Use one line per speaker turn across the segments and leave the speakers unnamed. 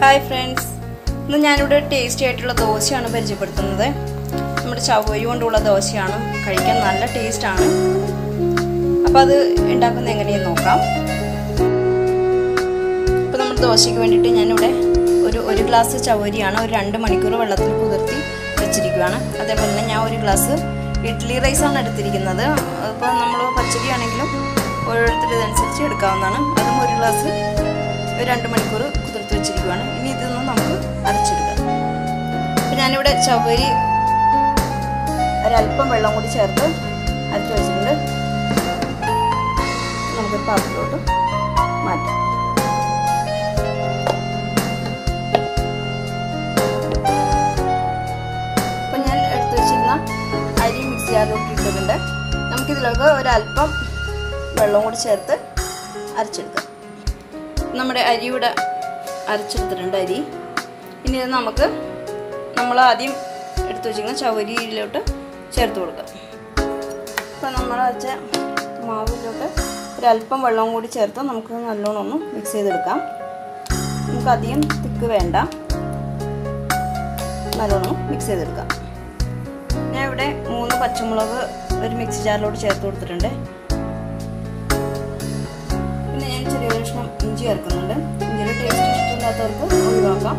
hi friends ഇന്ന് ഞാനിവിടെ tasty ആയിട്ടുള്ള ദോശയാണ് പരിചയപ്പെടുത്തുന്നത് നമ്മുടെ ചവ്വരി കൊണ്ടുള്ള ദോശയാണ് കഴിക്കാൻ നല്ല ടേസ്റ്റാണ് അപ്പോൾ അത് ഉണ്ടാക്കുന്നത് എങ്ങനെയെന്ന് നോക്കാം അപ്പോൾ നമ്മുടെ ദോശയ്ക്ക് വേണ്ടിയിട്ട് ഞാനിവിടെ ഒരു ഒരു ഗ്ലാസ് ചവരിയാണ് ഒരു രണ്ട് മണിക്കൂർ വെള്ളത്തിൽ കുതിർത്തി വെച്ചിരിക്കുകയാണ് അതേപോലെ തന്നെ ഞാൻ ഒരു ഗ്ലാസ് ഇഡ്ഡലി റൈസാണ് എടുത്തിരിക്കുന്നത് അപ്പോൾ നമ്മൾ പച്ചരി ആണെങ്കിലും ഓരോരുത്തർ ഇതനുസരിച്ച് എടുക്കാവുന്നതാണ് അതും ഒരു ഗ്ലാസ് ഒരു രണ്ട് മണിക്കൂർ കുതിർത്ത് വെച്ചിരിക്കുകയാണ് ഇനി ഇതൊന്ന് നമുക്ക് അരച്ചെടുക്കാം അപ്പോൾ ഞാനിവിടെ ചവരി ഒരല്പം വെള്ളം കൂടി ചേർത്ത് അരച്ച് വെച്ചിട്ടുണ്ട് നമുക്ക് പാത്രത്തിലോട്ട് മാറ്റാം അപ്പം ഞാൻ എടുത്തു വെച്ചിരുന്ന അരി മിക്സ് ചെയ്യാറിലോട്ട് ഇട്ടിട്ടുണ്ട് നമുക്കിതിലേക്ക് ഒരല്പം വെള്ളം കൂടി ചേർത്ത് അരച്ചെടുക്കാം നമ്മുടെ അരിയുടെ അരച്ചെടുത്തിട്ടുണ്ട് അരി ഇനി ഇത് നമുക്ക് നമ്മൾ ആദ്യം എടുത്തു വെച്ചിരിക്കുന്ന ചവരിയിലോട്ട് ചേർത്ത് കൊടുക്കാം അപ്പോൾ നമ്മൾ അരച്ച മാവിലോട്ട് ഒരല്പം വെള്ളം കൂടി ചേർത്ത് നമുക്ക് നല്ലോണം ഒന്ന് മിക്സ് ചെയ്തെടുക്കാം നമുക്ക് അധികം തിക്ക് വേണ്ട നല്ലോണം മിക്സ് ചെയ്തെടുക്കാം ഞാൻ ഇവിടെ മൂന്ന് പച്ചമുളക് ഒരു മിക്സി ജാറിലോട്ട് ചേർത്ത് കൊടുത്തിട്ടുണ്ട് പിന്നെ ഞാൻ ചെറിയ കഷ്ണം ഇഞ്ചി ചേർക്കുന്നുണ്ട് ഇഞ്ചിയുടെ ടേസ്റ്റ് ഇഷ്ടമില്ലാത്തവർക്ക് ഒഴിവാക്കാം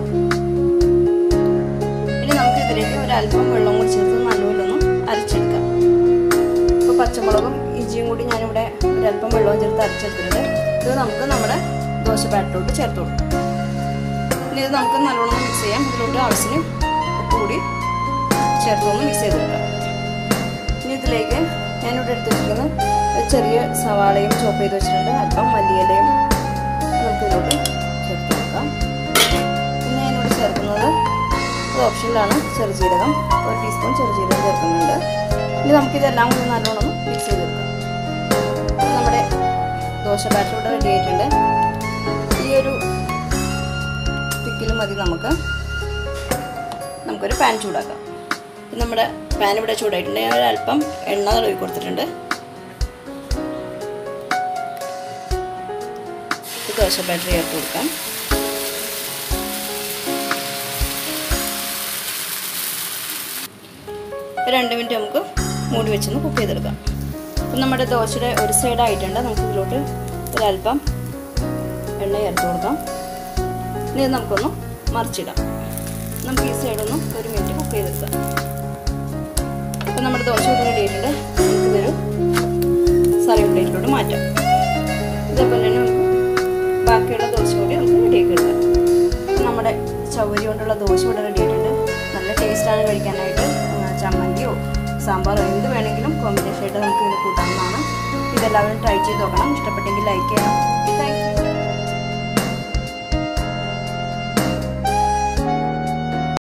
ഇനി നമുക്ക് ഇതിലേക്ക് ഒരു അല്പം വെള്ളം കൂടി ചേർത്ത് നല്ലപോലെ ഒന്ന് അരച്ചെടുക്കാം ഇപ്പോൾ പച്ചമുളകും ഇഞ്ചിയും കൂടി ഞാനിവിടെ ഒരല്പം വെള്ളവും ചേർത്ത് അരച്ചെടുത്തിട്ടുണ്ട് ഇത് നമുക്ക് നമ്മുടെ ദോശ ബാറ്റിലോട്ട് ചേർത്ത് കൊടുക്കാം ഇനി ഇത് നമുക്ക് നല്ലോണം മിക്സ് ചെയ്യാം ഇതിലോട്ട് ആവശ്യത്തിന് ഉപ്പ് കൂടി ചേർത്തൊന്ന് മിക്സ് ചെയ്തെടുക്കാം ഇനി ഇതിലേക്ക് ഞാനിവിടെ എടുത്ത് വെച്ചിരിക്കുന്നത് ചെറിയ സവാളയും ചോപ്പ് ചെയ്ത് വെച്ചിട്ടുണ്ട് അല്പം മല്ലിയിലയും നമുക്ക് ഇതിലോട്ട് ചേർത്ത് കൊടുക്കാം പിന്നെ ഞാനിവിടെ ചേർക്കുന്നത് ഇത് ഓപ്ഷനിലാണ് ചെറുജീരകം ഒരു ടീസ്പൂൺ ചെറുജീരകം ചേർക്കുന്നുണ്ട് ഇനി നമുക്കിതെല്ലാം കൂടി നല്ലോണം മിക്സ് ചെയ്തെടുക്കാം നമ്മുടെ ദോശ ബാറ്റർ ഇവിടെ റെഡി ആയിട്ടുണ്ട് ഈ ഒരു തിക്കിൽ മതി നമുക്ക് നമുക്കൊരു പാൻ ചൂടാക്കാം നമ്മുടെ പാൻ ഇവിടെ ചൂടായിട്ടുണ്ട് ഞാൻ ഒരല്പം എണ്ണ തടവി കൊടുത്തിട്ടുണ്ട് ദോശ ബാറ്ററി ചേർത്ത് കൊടുക്കാം രണ്ട് മിനിറ്റ് നമുക്ക് മൂടി വെച്ചൊന്ന് കുക്ക് ചെയ്തെടുക്കാം അപ്പം നമ്മുടെ ദോശയുടെ ഒരു സൈഡ് ആയിട്ടുണ്ട് നമുക്ക് ഇതിലോട്ട് ഒരല്പം എണ്ണ ചേർത്ത് കൊടുക്കാം ഇനി ഇത് നമുക്കൊന്ന് മറിച്ചിടാം നമുക്ക് ഈ സൈഡൊന്ന് ഒരു മിനിറ്റ് കുക്ക് ചെയ്തെടുക്കാം അപ്പം നമ്മുടെ ദോശ ഇവിടെ റെഡി ആയിട്ടുണ്ട് നമുക്കിതൊരു സർവിംഗ് പ്ലേറ്റിലോട്ട് മാറ്റാം ഇതേപോലെ തന്നെ നമുക്ക് ബാക്കിയുള്ള ദോശ കൂടി നമുക്ക് റെഡിയാക്കി എടുക്കാം നമ്മുടെ ചവരി കൊണ്ടുള്ള ദോശ ഇവിടെ റെഡി ആയിട്ടുണ്ട് നല്ല ടേസ്റ്റാണ് കഴിക്കാനായിട്ട് ചമ്മന്തിയോ സാമ്പാറോ എന്ത് വേണമെങ്കിലും കോമ്പിനേഷൻ ആയിട്ട് നമുക്ക് ഇതിന് കൂട്ടാവുന്നതാണ് ഇതെല്ലാവരും ട്രൈ ചെയ്ത് നോക്കണം ഇഷ്ടപ്പെട്ടെങ്കിൽ ലൈക്ക് ചെയ്യണം താങ്ക് യു